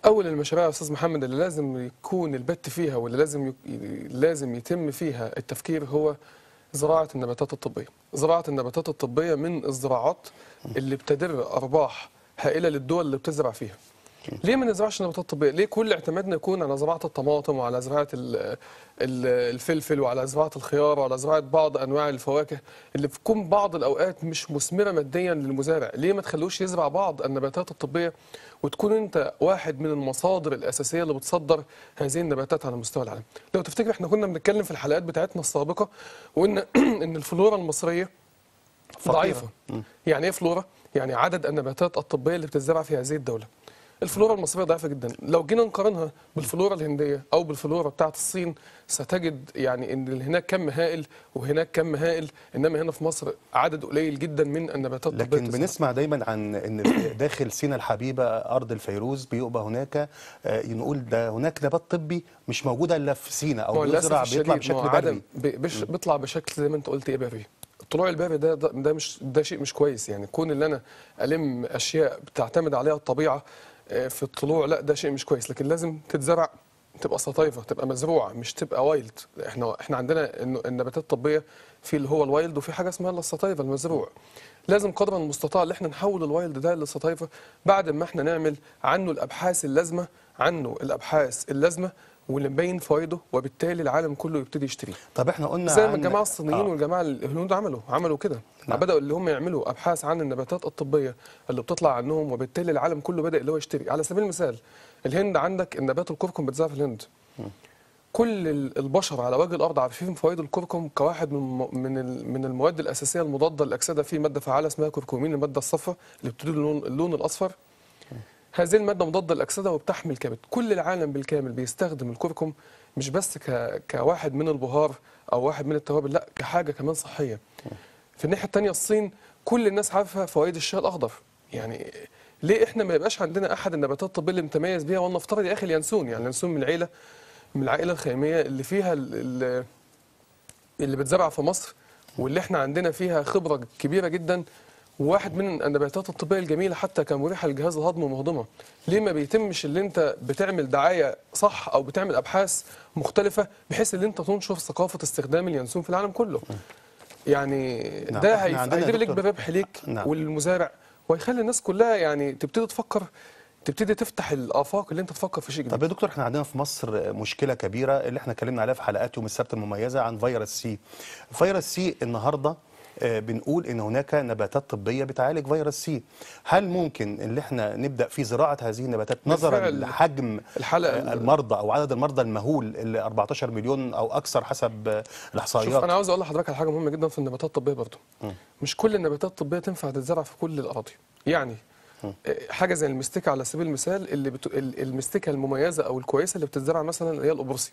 اول المشاريع يا استاذ محمد اللي لازم يكون البت فيها واللي لازم يك... لازم يتم فيها التفكير هو زراعه النباتات الطبيه زراعه النباتات الطبيه من الزراعات اللي بتدر ارباح هائله للدول اللي بتزرع فيها ليه ما نزرعش نباتات طبيه؟ ليه كل اعتمادنا يكون على زراعه الطماطم وعلى زراعه ال- ال- الفلفل وعلى زراعه الخيار وعلى زراعه بعض انواع الفواكه اللي بتكون بعض الاوقات مش مثمره ماديا للمزارع، ليه ما تخلوش يزرع بعض النباتات الطبيه وتكون انت واحد من المصادر الاساسيه اللي بتصدر هذه النباتات على مستوى العالم. لو تفتكر احنا كنا بنتكلم في الحلقات بتاعتنا السابقه وان ان الفلورا المصريه ضعيفه. يعني ايه فلورا؟ يعني عدد النباتات الطبيه اللي بتزرع في هذه الدوله. الفلورا المصريه ضعيفه جدا لو جينا نقارنها بالفلورا الهنديه او بالفلورا بتاعه الصين ستجد يعني ان هناك كم هائل وهناك كم هائل انما هنا في مصر عدد قليل جدا من النباتات الطبيه لكن بتزرع. بنسمع دايما عن ان في داخل سينا الحبيبه ارض الفيروز بيبقى هناك آه، نقول ده هناك نبات طبي مش موجوده الا في سينا ما هو او للاسف بيزرع بيطلع الشديد ما هو بشكل عدم بري بي- بش بيطلع بشكل زي ما انت قلت ايه بري الطلوع البري ده ده, ده مش ده شيء مش كويس يعني كون ان انا الم اشياء بتعتمد عليها الطبيعه آه، في الطلوع لا ده شيء مش كويس لكن لازم تتزرع تبقى سطايفه تبقى مزروعه مش تبقى وايلد احنا احنا عندنا انه النباتات الطبيه في اللي هو الوايلد وفي حاجه اسمها السطايفه المزروع لازم قدر المستطاع ان احنا نحول الوايلد ده للسطايفه بعد ما احنا نعمل عنه الابحاث اللازمه عنه الابحاث اللازمه واللي مبين فوائده وبالتالي العالم كله يبتدي يشتريه طب احنا قلنا زي ما عن- الجماعه الصينيين آه. والجماعه الهنود عملوا عملوا كده نعم. بداوا اللي هم يعملوا ابحاث عن النباتات الطبيه اللي بتطلع عنهم وبالتالي العالم كله بدا اللي هو يشتري على سبيل المثال الهند عندك النبات الكركم بتزرع في الهند كل ال- البشر على وجه الارض عارفين فوائد الكركم كواحد من م- من ال- من المواد الاساسيه المضاده للاكسده في ماده فعاله اسمها كركمين الماده الصفراء اللي بتدي اللون, اللون الاصفر هذه الماده مضاده للاكسده وبتحمي كبد كل العالم بالكامل بيستخدم الكركم مش بس ك... كواحد من البهار او واحد من التوابل لا كحاجه كمان صحيه في الناحيه الثانيه الصين كل الناس عارفه فوائد الشاي الاخضر يعني ليه احنا ما يبقاش عندنا احد النباتات الطبيه اللي متميز بيها ولنفترض يا اخي اليانسون يعني اليانسون من العيله من العائله الخيميه اللي فيها ال- ال- اللي بتزرع في مصر واللي احنا عندنا فيها خبره كبيره جدا وواحد من النباتات الطبيه الجميله حتى كمريحه للجهاز الهضمي ومهضمه ليه ما بيتمش اللي انت بتعمل دعايه صح او بتعمل ابحاث مختلفه بحيث ان انت تنشر ثقافه استخدام اليانسون في العالم كله يعني نعم، ده احنا هيف- عندنا يا هيدير لك دكتور- بالربح ليك نعم. وللمزارع وهيخلي الناس كلها يعني تبتدي تفكر تبتدي تفتح الافاق اللي انت تفكر في شيء جديد طب يا دكتور احنا عندنا في مصر مشكله كبيره اللي احنا اتكلمنا عليها في حلقات يوم السبت المميزه عن فيروس سي فيروس سي النهارده آه، بنقول ان هناك نباتات طبيه بتعالج فيروس سي هل ممكن ان احنا نبدا في زراعه هذه النباتات نظرا بالفعل لحجم الحلقة آه، المرضى او عدد المرضى المهول اللي 14 مليون او اكثر حسب آه، شوف الاحصائيات انا عاوز اقول لحضرتك على حاجه مهمه جدا في النباتات الطبيه برضه مش كل النباتات الطبيه تنفع تتزرع في كل الاراضي يعني آه، حاجه زي المستكه على سبيل المثال اللي بت... ال- المستكه المميزه او الكويسه اللي بتتزرع مثلا هي القبرصي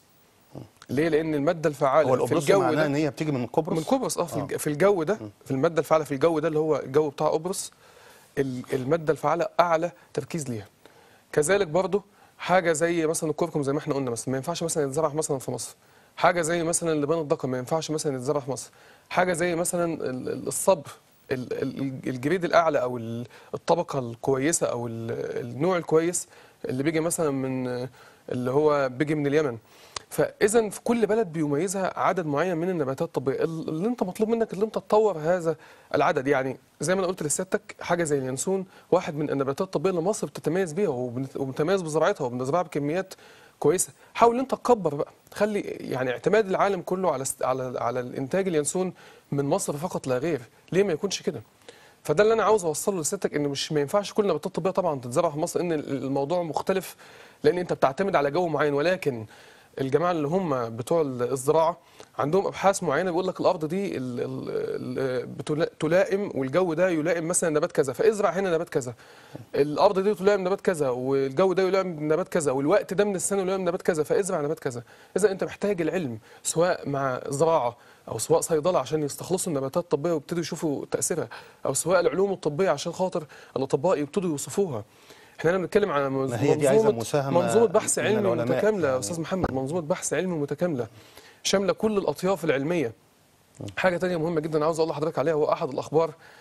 ليه لان الماده الفعاله هو في القبرص الجو معناه ده ان هي بتيجي من قبرص من قبرص اه في, الج... في الجو ده في الماده الفعاله في الجو ده اللي هو الجو بتاع قبرص ال- الماده الفعاله اعلى تركيز ليها كذلك برضه حاجه زي مثلا الكركم زي ما احنا قلنا مثلا ما ينفعش مثلا يتزرع مثلا في مصر حاجه زي مثلا لبان الدقم ما ينفعش مثلا يتزرع في مصر حاجه زي مثلا ال- ال- الصبر ال- ال- الجريد الاعلى او ال- الطبقه الكويسه او ال- النوع الكويس اللي بيجي مثلا من اللي هو بيجي من اليمن فاذا في كل بلد بيميزها عدد معين من النباتات الطبيه ال- اللي انت مطلوب منك اللي انت تطور هذا العدد يعني زي ما انا قلت لسيادتك حاجه زي اليانسون واحد من النباتات الطبيه اللي مصر بتتميز بيها وبنت- ومتميز بزراعتها وبنزرعها بكميات كويسه حاول انت تكبر بقى خلي يعني اعتماد العالم كله على است- على على الانتاج اليانسون من مصر فقط لا غير ليه ما يكونش كده فده اللي انا عاوز اوصله لسيادتك ان مش ما ينفعش كل النباتات الطبيه طبعا تتزرع في مصر ان الموضوع مختلف لان انت بتعتمد على جو معين ولكن الجماعه اللي هم بتوع الزراعه عندهم ابحاث معينه بيقول لك الارض دي ال- ال- ال- بتلا- تلائم والجو ده يلائم مثلا نبات كذا فازرع هنا نبات كذا الارض دي تلائم نبات كذا والجو ده يلائم نبات كذا والوقت ده من السنه يلائم نبات كذا فازرع نبات كذا اذا انت محتاج العلم سواء مع زراعه او سواء صيدله عشان يستخلصوا النباتات الطبيه ويبتدوا يشوفوا تاثيرها او سواء العلوم الطبيه عشان خاطر الاطباء يبتدوا يوصفوها احنا هنا بنتكلم على ما هي دي عايزة مساهمة منظومه بحث من علمي العلماء متكامله يا يعني. استاذ محمد منظومه بحث علمي متكامله شامله كل الاطياف العلميه حاجه تانية مهمه جدا عاوز اقول لحضرتك عليها هو احد الاخبار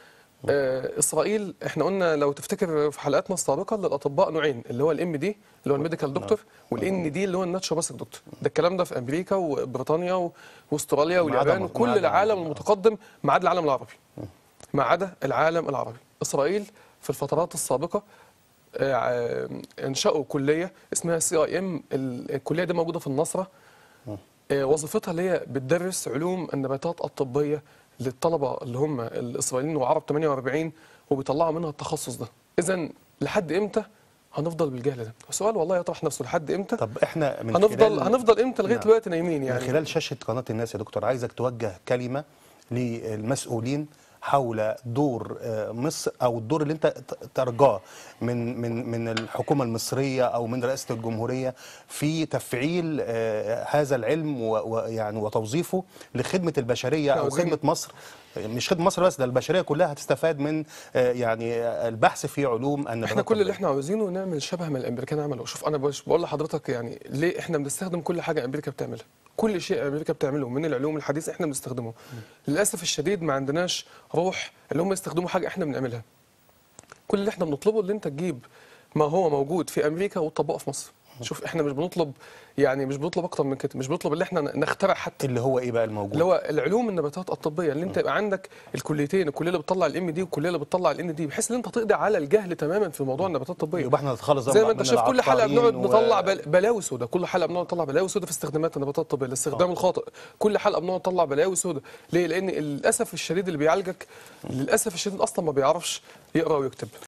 آه اسرائيل احنا قلنا لو تفتكر في حلقاتنا السابقه للاطباء نوعين اللي هو الام دي اللي هو الميديكال دكتور والان دي اللي هو الناتشوباثيك دكتور ده الكلام ده في امريكا وبريطانيا و- واستراليا ما عدا- واليابان ما وكل عدا- العالم المتقدم ما عدا العالم العربي ما عدا العالم العربي اسرائيل في الفترات السابقه آه، انشأوا كليه اسمها سي اي ام الكليه دي موجوده في النصره آه، وظيفتها اللي هي بتدرس علوم النباتات الطبيه للطلبه اللي هم الاسرائيليين وعرب 48 وبيطلعوا منها التخصص ده اذا لحد امتى هنفضل بالجهل ده السؤال والله يطرح نفسه لحد امتى طب احنا من هنفضل خلال هنفضل امتى لغايه نعم. دلوقتي نايمين من يعني خلال شاشة قناة الناس يا دكتور عايزك توجه كلمة للمسؤولين حول دور آه، مصر او الدور اللي انت ت- ترجاه من من من الحكومه المصريه او من رئاسه الجمهوريه في تفعيل آه، هذا العلم و- ويعني وتوظيفه لخدمه البشريه او عاوزين- خدمه مصر مش خدمه مصر بس ده البشريه كلها هتستفاد من آه، يعني آه، البحث في علوم النباتات احنا كل اللي الطبية. احنا عاوزينه نعمل شبه ما الامريكان عملوا شوف انا بش- بقول لحضرتك يعني ليه احنا بنستخدم كل حاجه امريكا بتعملها كل شيء امريكا بتعمله من العلوم الحديثه احنا بنستخدمه للاسف الشديد ما عندناش روح اللي هم يستخدموا حاجه احنا بنعملها كل اللي احنا بنطلبه اللي انت تجيب ما هو موجود في امريكا وتطبقه في مصر شوف احنا مش بنطلب يعني مش بنطلب اكتر من كده مش بنطلب اللي احنا نخترع حتى اللي هو ايه بقى الموجود اللي هو العلوم النباتات الطبيه اللي انت يبقى عندك الكليتين الكليه اللي بتطلع الام دي والكليه اللي بتطلع الان دي بحيث ان انت تقضي على الجهل تماما في موضوع النباتات الطبيه يبقى احنا نتخلص زي ما بقى انت من شايف كل حلقه العطارين بنقعد و- نطلع بل- بلاوي سودا كل حلقه بنقعد نطلع بلاوي سودا في استخدامات النباتات الطبيه الاستخدام الخاطئ كل حلقه بنقعد نطلع بلاوي سودا ليه لان للاسف الشديد اللي بيعالجك للاسف الشديد اصلا ما بيعرفش يقرا ويكتب